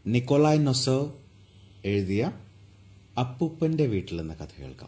Nikolai നൊസോ എഴുതിയ അപ്പൂപ്പന്റെ വീട്ടിൽ എന്ന കഥ കേൾക്കാം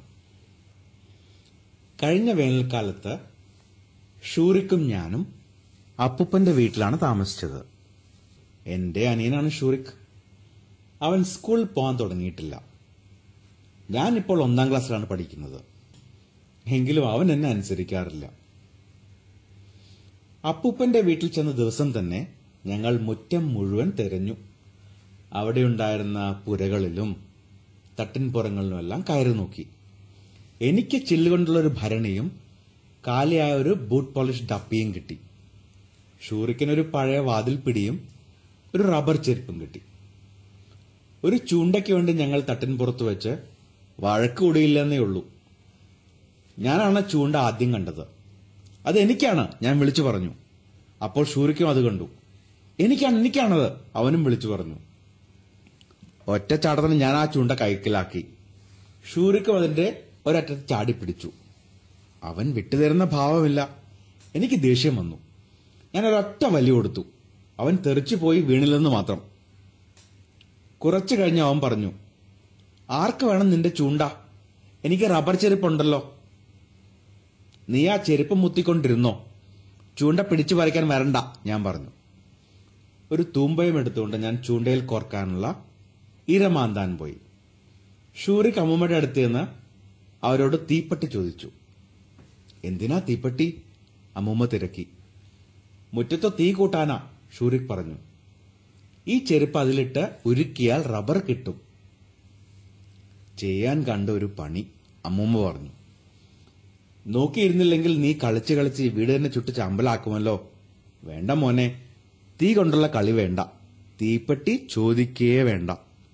കഴിഞ്ഞ വേനൽക്കാലത്ത് ഷൂറിക്കും ഞാനും അപ്പൂപ്പന്റെ വീട്ടിലാണ് താമസിച്ചത് എന്റെ അനിയനാണ് ഷൂറിക് അവൻ സ്കൂളിൽ പോകാൻ തുടങ്ങിയിട്ടില്ല ഞാനിപ്പോൾ ഒന്നാം ക്ലാസ്സിലാണ് പഠിക്കുന്നത് എങ്കിലും അവൻ എന്നെ അനുസരിക്കാറില്ല അപ്പൂപ്പന്റെ വീട്ടിൽ ചെന്ന ദിവസം തന്നെ ഞങ്ങൾ മുറ്റം മുഴുവൻ തെരഞ്ഞു അവിടെയുണ്ടായിരുന്ന പുരകളിലും തട്ടിൻപുറങ്ങളിലുമെല്ലാം കയറി നോക്കി എനിക്ക് ചില്ലുകൊണ്ടുള്ള ഒരു ഭരണിയും കാലിയായ ഒരു ബൂട്ട് പോളിഷ് ഡപ്പിയും കിട്ടി ഷൂറിക്കിനൊരു പഴയ വാതിൽ പിടിയും ഒരു റബ്ബർ ചെരുപ്പും കിട്ടി ഒരു ചൂണ്ടയ്ക്ക് വേണ്ടി ഞങ്ങൾ തട്ടിൻപുറത്ത് വെച്ച് വഴക്ക് കൂടിയില്ലെന്നേ ഉള്ളൂ ഞാനാണ് ചൂണ്ട ആദ്യം കണ്ടത് അത് എനിക്കാണ് ഞാൻ വിളിച്ചു പറഞ്ഞു അപ്പോൾ ഷൂറിക്കും അത് കണ്ടു എനിക്കാണ് എനിക്കാണത് അവനും വിളിച്ചു പറഞ്ഞു ഒറ്റ ചാട്ടത്തിന് ഞാൻ ആ ചൂണ്ട കൈക്കലാക്കി ഷൂറിക്കും അതിന്റെ ഒരറ്റത്ത് ചാടി പിടിച്ചു അവൻ വിട്ടുതരുന്ന ഭാവമില്ല എനിക്ക് ദേഷ്യം വന്നു ഞാൻ ഒരൊറ്റ വലി കൊടുത്തു അവൻ തെറിച്ചു പോയി വീണില്ലെന്ന് മാത്രം കുറച്ചു കഴിഞ്ഞ് അവൻ പറഞ്ഞു ആർക്ക് വേണം നിന്റെ ചൂണ്ട എനിക്ക് റബ്ബർ ചെരുപ്പുണ്ടല്ലോ നീ ആ ചെരുപ്പ് മുത്തിക്കൊണ്ടിരുന്നോ ചൂണ്ട പിടിച്ചു പറിക്കാൻ വരണ്ട ഞാൻ പറഞ്ഞു ഒരു തൂമ്പയും എടുത്തുകൊണ്ട് ഞാൻ ചൂണ്ടയിൽ കോർക്കാനുള്ള ഇരമാന്താൻ പോയി ഷൂറിക്ക് അമ്മൂമ്മയുടെ അടുത്ത് നിന്ന് അവരോട് തീപ്പെട്ടി ചോദിച്ചു എന്തിനാ തീപ്പെട്ടി അമ്മൂമ്മ തിരക്കി മുറ്റത്ത് തീ കൂട്ടാനാ ഷൂറിക് പറഞ്ഞു ഈ ചെരുപ്പ് അതിലിട്ട് ഉരുക്കിയാൽ റബ്ബർ കിട്ടും ചെയ്യാൻ കണ്ട ഒരു പണി അമ്മൂമ്മ പറഞ്ഞു നോക്കിയിരുന്നില്ലെങ്കിൽ നീ കളിച്ച് കളിച്ച് ഈ വീട് തന്നെ ചുട്ട് ചമ്പലാക്കുമല്ലോ വേണ്ട മോനെ തീ കൊണ്ടുള്ള കളി വേണ്ട തീപ്പെട്ടി ചോദിക്കേ വേണ്ട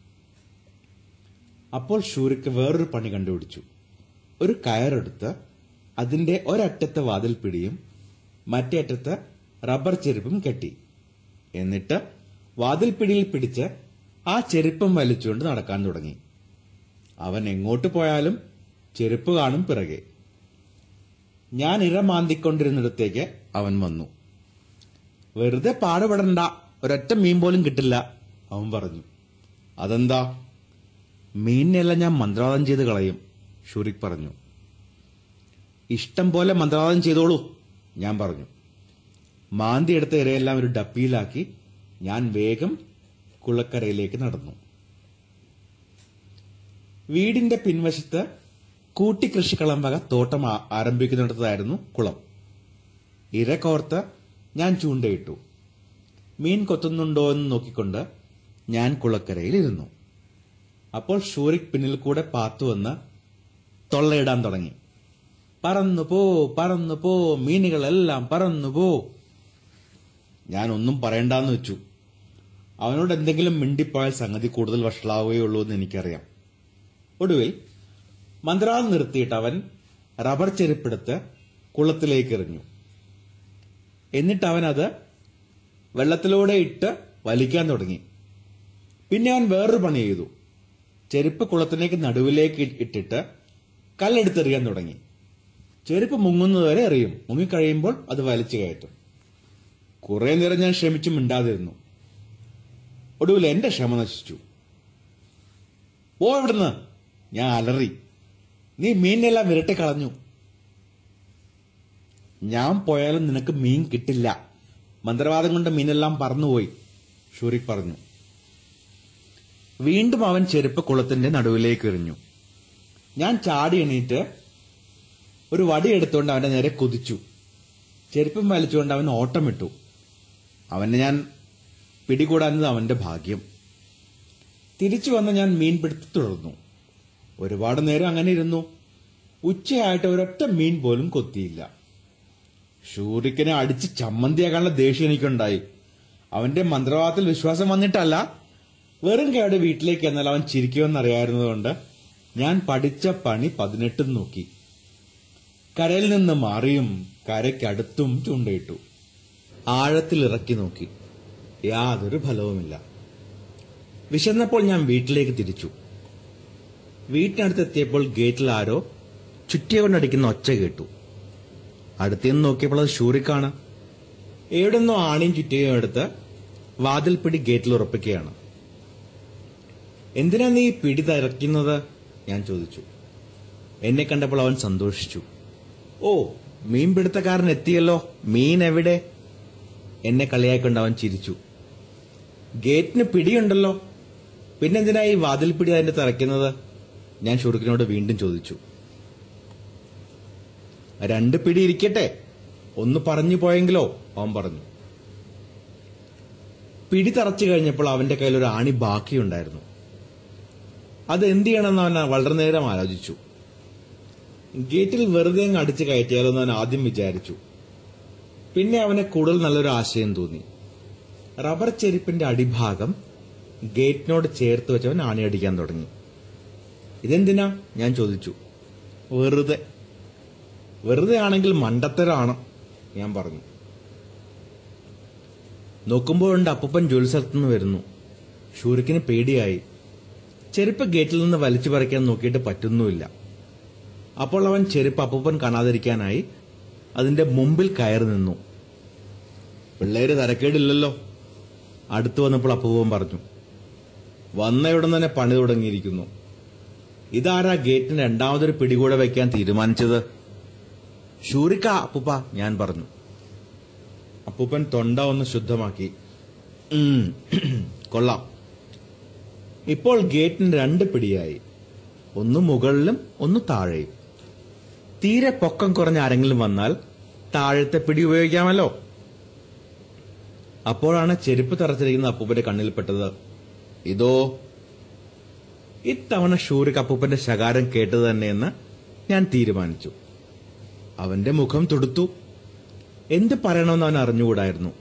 അപ്പോൾ ഷൂറിക്ക് വേറൊരു പണി കണ്ടുപിടിച്ചു ഒരു കയറെടുത്ത് അതിന്റെ ഒരറ്റത്ത് വാതിൽ പിടിയും മറ്റേ അറ്റത്ത് റബ്ബർ ചെരുപ്പും കെട്ടി എന്നിട്ട് വാതിൽ പിടിയിൽ പിടിച്ച് ആ ചെരുപ്പം വലിച്ചുകൊണ്ട് നടക്കാൻ തുടങ്ങി അവൻ എങ്ങോട്ട് പോയാലും ചെരുപ്പ് കാണും പിറകെ ഞാൻ ഇര മാന്തിക്കൊണ്ടിരുന്നിടത്തേക്ക് അവൻ വന്നു വെറുതെ പാടുപെടണ്ട ഒരൊറ്റ മീൻ പോലും കിട്ടില്ല അവൻ പറഞ്ഞു അതെന്താ മീനിനെല്ലാം ഞാൻ മന്ത്രവാദം ചെയ്ത് കളയും ഷൂറിക് പറഞ്ഞു ഇഷ്ടം പോലെ മന്ത്രവാദം ചെയ്തോളൂ ഞാൻ പറഞ്ഞു മാന്തി എടുത്ത ഇരയെല്ലാം ഒരു ഡപ്പിയിലാക്കി ഞാൻ വേഗം കുളക്കരയിലേക്ക് നടന്നു വീടിന്റെ പിൻവശത്ത് കൂട്ടിക്കൃഷിക്കളം വക തോട്ടം ആ- ആരംഭിക്കുന്നിടത്തായിരുന്നു കുളം ഇര കോർത്ത് ഞാൻ ചൂണ്ടയിട്ടു മീൻ കൊത്തുന്നുണ്ടോ എന്ന് നോക്കിക്കൊണ്ട് ഞാൻ കുളക്കരയിൽ ഇരുന്നു അപ്പോൾ ഷൂറിക് പിന്നിൽ കൂടെ പാത്തു വന്ന് തൊള്ളയിടാൻ തുടങ്ങി പറന്നു പോ പറന്നു പോ മീനുകളെല്ലാം പറന്നു പോ ഞാൻ ഒന്നും പറയണ്ടെന്ന് വെച്ചു അവനോട് എന്തെങ്കിലും മിണ്ടിപ്പോയാൽ സംഗതി കൂടുതൽ വഷളാവുകയുള്ളൂ എന്ന് എനിക്കറിയാം ഒടുവിൽ മന്ത്രാൽ നിർത്തിയിട്ട് അവൻ റബ്ബർ ചെരുപ്പെടുത്ത് കുളത്തിലേക്ക് എറിഞ്ഞു എന്നിട്ട് അവൻ അത് വെള്ളത്തിലൂടെ ഇട്ട് വലിക്കാൻ തുടങ്ങി പിന്നെ അവൻ വേറൊരു പണി ചെയ്തു ചെരുപ്പ് കുളത്തിലേക്ക് നടുവിലേക്ക് ഇട്ടിട്ട് കല്ലെടുത്തെറിയാൻ തുടങ്ങി ചെരുപ്പ് മുങ്ങുന്നതുവരെ എറിയും മുങ്ങിക്കഴിയുമ്പോൾ അത് വലിച്ചു കയറ്റും കുറെ നേരം ഞാൻ ശ്രമിച്ചു മിണ്ടാതിരുന്നു ഒടുവിൽ എന്റെ ക്ഷമ നശിച്ചു ഓ ഇവിടുന്ന് ഞാൻ അലറി നീ മീനിനെല്ലാം വിരട്ടി കളഞ്ഞു ഞാൻ പോയാലും നിനക്ക് മീൻ കിട്ടില്ല മന്ത്രവാദം കൊണ്ട് മീനെല്ലാം പറന്നുപോയി ഷൂറിക് പറഞ്ഞു വീണ്ടും അവൻ ചെരുപ്പ് കുളത്തിന്റെ നടുവിലേക്ക് എറിഞ്ഞു ഞാൻ ചാടി എണീറ്റ് ഒരു വടി എടുത്തുകൊണ്ട് അവന്റെ നേരെ കുതിച്ചു ചെരുപ്പം വലിച്ചുകൊണ്ട് അവൻ ഓട്ടമിട്ടു അവനെ ഞാൻ പിടികൂടാഞ്ഞത് അവന്റെ ഭാഗ്യം തിരിച്ചു വന്ന് ഞാൻ മീൻ പിടുത്തി തുടർന്നു ഒരുപാട് നേരം അങ്ങനെ ഇരുന്നു ഉച്ചയായിട്ട് ഒരൊറ്റ മീൻ പോലും കൊത്തിയില്ല ഷൂറിക്കിനെ അടിച്ച് ചമ്മന്തിയാക്കാനുള്ള ദേഷ്യം എനിക്കുണ്ടായി അവന്റെ മന്ത്രവാദത്തിൽ വിശ്വാസം വന്നിട്ടല്ല വെറും കൈയോടെ വീട്ടിലേക്ക് എന്നാൽ അവൻ ചിരിക്കുമെന്നറിയായിരുന്നതുകൊണ്ട് ഞാൻ പഠിച്ച പണി പതിനെട്ടും നോക്കി കരയിൽ നിന്ന് മാറിയും കരയ്ക്കടുത്തും ചൂണ്ടയിട്ടു ആഴത്തിൽ ഇറക്കി നോക്കി യാതൊരു ഫലവുമില്ല വിശന്നപ്പോൾ ഞാൻ വീട്ടിലേക്ക് തിരിച്ചു വീട്ടിനടുത്തെത്തിയപ്പോൾ ഗേറ്റിൽ ആരോ ചുറ്റിയ കൊണ്ടടിക്കുന്ന ഒച്ച കേട്ടു അടുത്തുനിന്ന് നോക്കിയപ്പോൾ അത് ഷൂറിക്കാണ് എവിടെന്നോ ആണിയും ചുറ്റിയും എടുത്ത് വാതിൽപ്പിടി ഗേറ്റിൽ ഉറപ്പിക്കുകയാണ് എന്തിനാ നീ പിടി തരയ്ക്കുന്നത് ഞാൻ ചോദിച്ചു എന്നെ കണ്ടപ്പോൾ അവൻ സന്തോഷിച്ചു ഓ മീൻപിടുത്തക്കാരൻ എത്തിയല്ലോ മീൻ എവിടെ എന്നെ കളിയാക്കൊണ്ട് അവൻ ചിരിച്ചു ഗേറ്റിന് പിടിയുണ്ടല്ലോ പിന്നെന്തിനാ ഈ വാതിൽ പിടി അതിന്റെ തറയ്ക്കുന്നത് ഞാൻ ഷുറുക്കിനോട് വീണ്ടും ചോദിച്ചു രണ്ട് പിടി ഇരിക്കട്ടെ ഒന്ന് പറഞ്ഞു പോയെങ്കിലോ അവൻ പറഞ്ഞു പിടി തറച്ചു കഴിഞ്ഞപ്പോൾ അവന്റെ കയ്യിൽ ഒരു ആണി ബാക്കിയുണ്ടായിരുന്നു അത് എന്ത് ചെയ്യണമെന്ന് അവൻ വളരെ നേരം ആലോചിച്ചു ഗേറ്റിൽ വെറുതെ അങ്ങ് അടിച്ചു കയറ്റിയാലോ എന്ന് അവൻ ആദ്യം വിചാരിച്ചു പിന്നെ അവനെ കൂടുതൽ നല്ലൊരു ആശയം തോന്നി റബ്ബർ ചെരുപ്പിന്റെ അടിഭാഗം ഗേറ്റിനോട് ചേർത്ത് വെച്ചവൻ ആണിയടിക്കാൻ തുടങ്ങി ഇതെന്തിനാ ഞാൻ ചോദിച്ചു വെറുതെ വെറുതെ ആണെങ്കിൽ മണ്ടത്തരാണ് ഞാൻ പറഞ്ഞു നോക്കുമ്പോഴുണ്ട് അപ്പൂപ്പൻ ജോലി സ്ഥലത്തുനിന്ന് വരുന്നു ഷൂരിക്കിന് പേടിയായി ചെരുപ്പ് ഗേറ്റിൽ നിന്ന് വലിച്ചു പറിക്കാൻ നോക്കിയിട്ട് പറ്റുന്നുമില്ല അപ്പോൾ അവൻ ചെരുപ്പ് അപ്പൂപ്പൻ കാണാതിരിക്കാനായി അതിന്റെ മുമ്പിൽ കയറി നിന്നു പിള്ളേര് തരക്കേടില്ലല്ലോ അടുത്തു വന്നപ്പോൾ അപ്പൂപ്പൻ പറഞ്ഞു വന്നയുടൻ തന്നെ പണി തുടങ്ങിയിരിക്കുന്നു ഇതാരാ ഗേറ്റിന് രണ്ടാമതൊരു പിടികൂടെ വയ്ക്കാൻ തീരുമാനിച്ചത് ഷൂരിക്ക അപ്പൂപ്പ ഞാൻ പറഞ്ഞു അപ്പൂപ്പൻ തൊണ്ട ഒന്ന് ശുദ്ധമാക്കി "ഉം, കൊള്ളാം ഇപ്പോൾ ഗേറ്റിന് രണ്ട് പിടിയായി ഒന്ന് മുകളിലും ഒന്ന് താഴെയും തീരെ പൊക്കം കുറഞ്ഞ ആരെങ്കിലും വന്നാൽ താഴത്തെ പിടി ഉപയോഗിക്കാമല്ലോ അപ്പോഴാണ് ചെരുപ്പ് തറച്ചിരിക്കുന്ന അപ്പൂപ്പന്റെ കണ്ണിൽപ്പെട്ടത് ഇതോ ഇത്തവണ ഷൂറിക്ക് അപ്പൂപ്പന്റെ ശകാരം കേട്ടത് തന്നെയെന്ന് ഞാൻ തീരുമാനിച്ചു അവന്റെ മുഖം തുടുത്തു എന്ത് പറയണമെന്ന് അവൻ അറിഞ്ഞുകൂടായിരുന്നു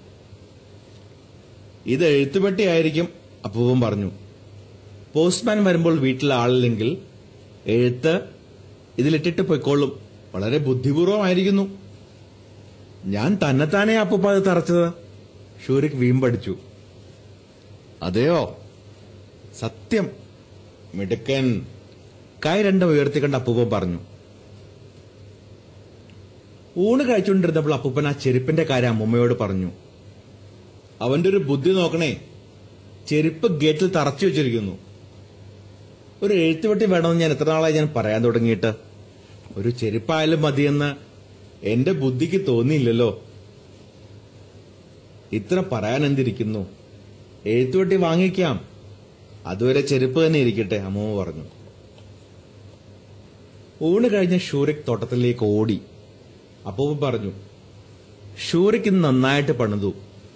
ഇത് എഴുത്തുപെട്ടിയായിരിക്കും അപ്പൂപ്പൻ പറഞ്ഞു പോസ്റ്റ്മാൻ വരുമ്പോൾ വീട്ടിൽ ആളില്ലെങ്കിൽ എഴുത്ത് ഇതിലിട്ടിട്ട് പൊയ്ക്കോളും വളരെ ബുദ്ധിപൂർവമായിരിക്കുന്നു ഞാൻ തന്നെത്താനെ അപ്പൂപ്പ അത് തറച്ചത് ഷൂരിക് വീമ്പടിച്ചു അതെയോ സത്യം മിടുക്കൻ കൈ രണ്ടും ഉയർത്തിക്കണ്ട് അപ്പൂപ്പൻ പറഞ്ഞു ഊണ് കഴിച്ചുകൊണ്ടിരുന്നപ്പോൾ അപ്പൂപ്പൻ ആ ചെരുപ്പിന്റെ കാര്യം അമ്മൂമ്മയോട് പറഞ്ഞു അവന്റെ ഒരു ബുദ്ധി നോക്കണേ ചെരുപ്പ് ഗേറ്റിൽ തറച്ചു വെച്ചിരിക്കുന്നു ഒരു എഴുത്തുപെട്ടി വേണമെന്ന് ഞാൻ എത്ര നാളായി ഞാൻ പറയാൻ തുടങ്ങിയിട്ട് ഒരു ചെരുപ്പായാലും മതിയെന്ന് എന്റെ ബുദ്ധിക്ക് തോന്നിയില്ലല്ലോ ഇത്ര പറയാൻ എന്തിരിക്കുന്നു എഴുത്തുപെട്ടി വാങ്ങിക്കാം അതുവരെ ചെരുപ്പ് തന്നെ ഇരിക്കട്ടെ അമ്മൂമ്മ പറഞ്ഞു ഊണ് കഴിഞ്ഞ് ഷൂറിക് തോട്ടത്തിലേക്ക് ഓടി അപ്പൂപ്പൻ പറഞ്ഞു ഷൂറിക് ഇന്ന് നന്നായിട്ട് പണിതു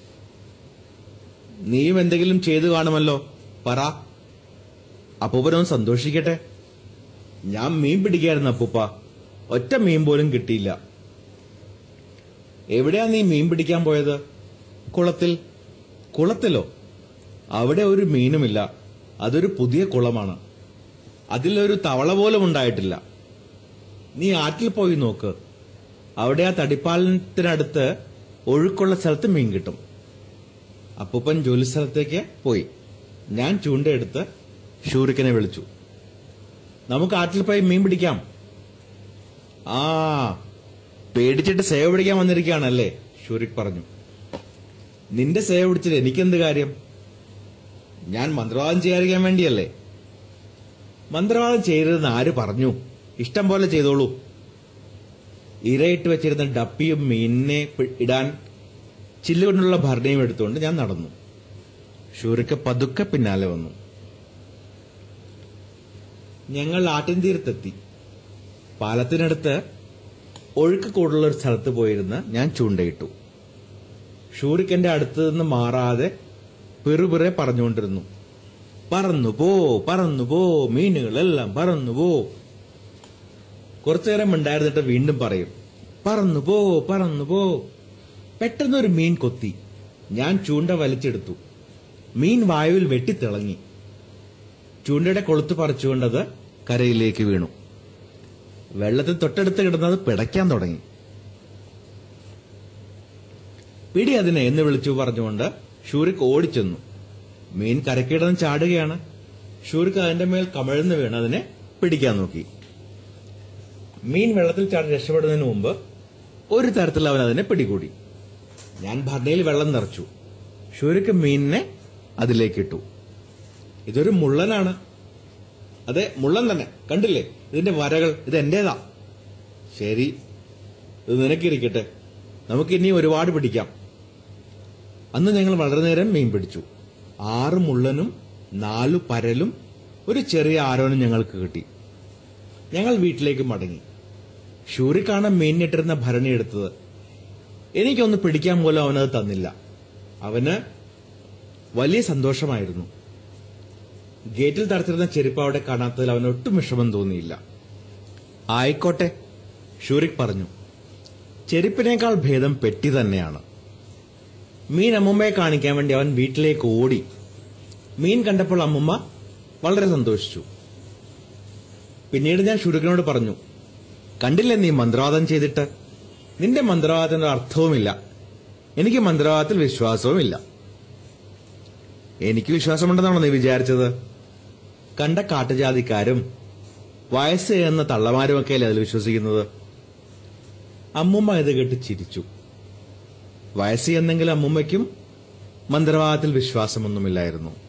നീയും എന്തെങ്കിലും ചെയ്തു കാണുമല്ലോ പറ അപ്പൂപ്പനൊന്ന് സന്തോഷിക്കട്ടെ ഞാൻ മീൻ പിടിക്കായിരുന്നു അപ്പൂപ്പ ഒറ്റ മീൻ പോലും കിട്ടിയില്ല എവിടെയാ നീ മീൻ പിടിക്കാൻ പോയത് കുളത്തിൽ കുളത്തിലോ അവിടെ ഒരു മീനുമില്ല അതൊരു പുതിയ കുളമാണ് അതിലൊരു തവള പോലും ഉണ്ടായിട്ടില്ല നീ ആറ്റിൽ പോയി നോക്ക് അവിടെ ആ തടിപ്പാലത്തിനടുത്ത് ഒഴുക്കുള്ള സ്ഥലത്ത് മീൻ കിട്ടും അപ്പൂപ്പൻ ജോലി സ്ഥലത്തേക്ക് പോയി ഞാൻ ചൂണ്ടയെടുത്ത് ഷൂറിക്കനെ വിളിച്ചു നമുക്ക് ആറ്റിൽ പോയി മീൻ പിടിക്കാം ആ പേടിച്ചിട്ട് സേവ പിടിക്കാൻ വന്നിരിക്കുകയാണല്ലേ ഷൂറിക് പറഞ്ഞു നിന്റെ സേവ പിടിച്ചിട്ട് എനിക്കെന്ത് കാര്യം ഞാൻ മന്ത്രവാദം ചെയ്യാതിരിക്കാൻ വേണ്ടിയല്ലേ മന്ത്രവാദം ചെയ്തതെന്ന് ആര് പറഞ്ഞു ഇഷ്ടം പോലെ ചെയ്തോളൂ ഇരയിട്ട് വെച്ചിരുന്ന ഡപ്പിയും മീനിനെ പി- ഇടാൻ ചില്ലുകൊണ്ടുള്ള ഭരണയും എടുത്തുകൊണ്ട് ഞാൻ നടന്നു ഷൂറിക്ക് പതുക്കെ പിന്നാലെ വന്നു ഞങ്ങൾ ആട്ടിൻതീരത്തെത്തി പാലത്തിനടുത്ത് ഒഴുക്ക് കൂടുതലുള്ള ഒരു സ്ഥലത്ത് പോയിരുന്ന് ഞാൻ ചൂണ്ടയിട്ടു ഷൂറിക്ക് എന്റെ അടുത്ത് നിന്ന് മാറാതെ പെറുപിറെ പറഞ്ഞുകൊണ്ടിരുന്നു പറന്നു പോ പറന്നു പോ മീനുകളെല്ലാം പറന്നു പോ കുറച്ചു നേരം ഉണ്ടായിരുന്നിട്ട് വീണ്ടും പറയും പറന്നു പോ പറന്നു പോ പെട്ടെന്ന് ഒരു മീൻ കൊത്തി ഞാൻ ചൂണ്ട വലിച്ചെടുത്തു മീൻ വായുവിൽ വെട്ടിത്തിളങ്ങി ചൂണ്ടയുടെ കൊളുത്ത് പറിച്ചുകൊണ്ടത് കരയിലേക്ക് വീണു വെള്ളത്തിൽ തൊട്ടടുത്ത് കിടന്നത് പിടയ്ക്കാൻ തുടങ്ങി പിടി അതിനെ എന്ന് വിളിച്ചു പറഞ്ഞുകൊണ്ട് ഷൂറിക്ക് ഓടിച്ചെന്നു മീൻ കരക്കിടന്ന് ചാടുകയാണ് ഷൂറിക്ക് അതിന്റെ മേൽ കമഴ്ന്ന് വീണ് അതിനെ പിടിക്കാൻ നോക്കി മീൻ വെള്ളത്തിൽ ചാടി രക്ഷപ്പെടുന്നതിന് മുമ്പ് ഒരു തരത്തിൽ അവൻ അതിനെ പിടികൂടി ഞാൻ ഭരണയിൽ വെള്ളം നിറച്ചു ഷൂരിക്ക് മീനിനെ അതിലേക്ക് ഇട്ടു ഇതൊരു മുള്ളനാണ് അതെ മുള്ളൻ തന്നെ കണ്ടില്ലേ ഇതിന്റെ വരകൾ ഇത് എന്റേതാ ശരി ഇത് നിനക്കിരിക്കട്ടെ നമുക്ക് ഇനി ഒരുപാട് പിടിക്കാം അന്ന് ഞങ്ങൾ വളരെ നേരം മീൻ പിടിച്ചു ആറ് മുള്ളനും നാലു പരലും ഒരു ചെറിയ ആരോനും ഞങ്ങൾക്ക് കിട്ടി ഞങ്ങൾ വീട്ടിലേക്ക് മടങ്ങി ഷൂറിക്കാണ് മീനിട്ടിരുന്ന ഭരണി എടുത്തത് എനിക്കൊന്ന് പിടിക്കാൻ പോലും അവനത് തന്നില്ല അവന് വലിയ സന്തോഷമായിരുന്നു ഗേറ്റിൽ തടച്ചിരുന്ന ചെരുപ്പ് അവിടെ കാണാത്തതിൽ അവന് ഒട്ടും വിഷമം തോന്നിയില്ല ആയിക്കോട്ടെ ഷൂറിക് പറഞ്ഞു ചെരുപ്പിനേക്കാൾ ഭേദം പെട്ടി തന്നെയാണ് മീൻ അമ്മുമ്മയെ കാണിക്കാൻ വേണ്ടി അവൻ വീട്ടിലേക്ക് ഓടി മീൻ കണ്ടപ്പോൾ അമ്മുമ്മ വളരെ സന്തോഷിച്ചു പിന്നീട് ഞാൻ ഷുരുക്കിനോട് പറഞ്ഞു കണ്ടില്ലേ നീ മന്ത്രവാദം ചെയ്തിട്ട് നിന്റെ മന്ത്രവാദത്തിന്റെ അർത്ഥവുമില്ല എനിക്ക് മന്ത്രവാദത്തിൽ വിശ്വാസവുമില്ല എനിക്ക് വിശ്വാസമുണ്ടെന്നാണോ നീ വിചാരിച്ചത് കണ്ട കാട്ടുജാതിക്കാരും വയസ്സ് എന്ന തള്ളമാരുമൊക്കെയല്ലേ അതിൽ വിശ്വസിക്കുന്നത് അമ്മുമ്മ ഇത് കേട്ട് ചിരിച്ചു വയസ്സ് എന്നെങ്കിലും അമ്മുമ്മയ്ക്കും മന്ത്രവാദത്തിൽ വിശ്വാസമൊന്നുമില്ലായിരുന്നു